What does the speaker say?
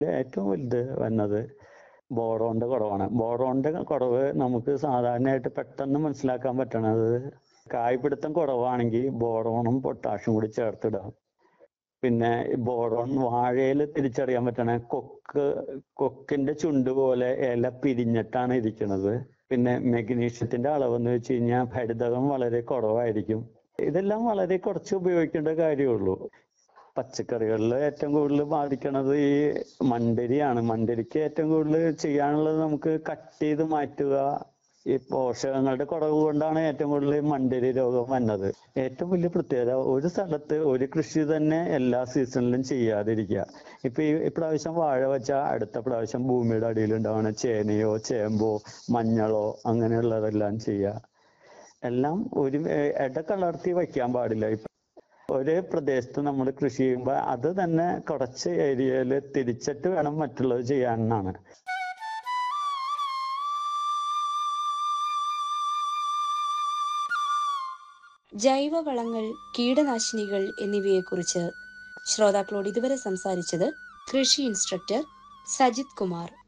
ഏറ്റവും വലുത് വന്നത് ബോറോന്റെ കുറവാണ് ബോറോന്റെ കുറവ് നമുക്ക് സാധാരണയായിട്ട് പെട്ടെന്ന് മനസ്സിലാക്കാൻ പറ്റണത് കായ്പിടുത്തം കുറവാണെങ്കിൽ ബോറോണും പൊട്ടാഷും കൂടി ചേർത്തിടാം പിന്നെ ബോറോൺ വാഴയിൽ തിരിച്ചറിയാൻ പറ്റണ കൊക്ക് കൊക്കിന്റെ ചുണ്ട് പോലെ ഇല പിരിഞ്ഞിട്ടാണ് ഇരിക്കുന്നത് പിന്നെ മെഗ്നീഷ്യത്തിന്റെ അളവെന്ന് വെച്ച് കഴിഞ്ഞാൽ ഹരിതകം വളരെ കുറവായിരിക്കും ഇതെല്ലാം വളരെ കുറച്ച് ഉപയോഗിക്കേണ്ട കാര്യമുള്ളൂ പച്ചക്കറികളിൽ ഏറ്റവും കൂടുതൽ ബാധിക്കണത് ഈ മണ്ടരിയാണ് മണ്ടരിക്ക് ഏറ്റവും കൂടുതൽ ചെയ്യാനുള്ളത് നമുക്ക് കട്ട് ചെയ്ത് മാറ്റുക ഈ പോഷകങ്ങളുടെ കുറവ് കൊണ്ടാണ് ഏറ്റവും കൂടുതൽ മണ്ടരി രോഗം വന്നത് ഏറ്റവും വലിയ പ്രത്യേകത ഒരു സ്ഥലത്ത് ഒരു കൃഷി തന്നെ എല്ലാ സീസണിലും ചെയ്യാതിരിക്കുക ഇപ്പൊ ഈ ഇപ്രാവശ്യം വാഴ വെച്ചാൽ അടുത്ത പ്രാവശ്യം ഭൂമിയുടെ അടിയിൽ ഉണ്ടാവുന്ന ചേനയോ ചേമ്പോ മഞ്ഞളോ അങ്ങനെയുള്ളതെല്ലാം ചെയ്യുക എല്ലാം ഒരു ഇടകലർത്തി വയ്ക്കാൻ പാടില്ല ഇപ്പൊ ഒരേ പ്രദേശത്ത് നമ്മൾ കൃഷി ചെയ്യുമ്പോൾ അത് തന്നെ കുറച്ച് ഏരിയയിൽ തിരിച്ചിട്ട് വേണം മറ്റുള്ളത് ചെയ്യാനാണ് ജൈവവളങ്ങൾ കീടനാശിനികൾ എന്നിവയെക്കുറിച്ച് ശ്രോതാക്കളോട് ഇതുവരെ സംസാരിച്ചത് കൃഷി ഇൻസ്ട്രക്ടർ സജിത് കുമാർ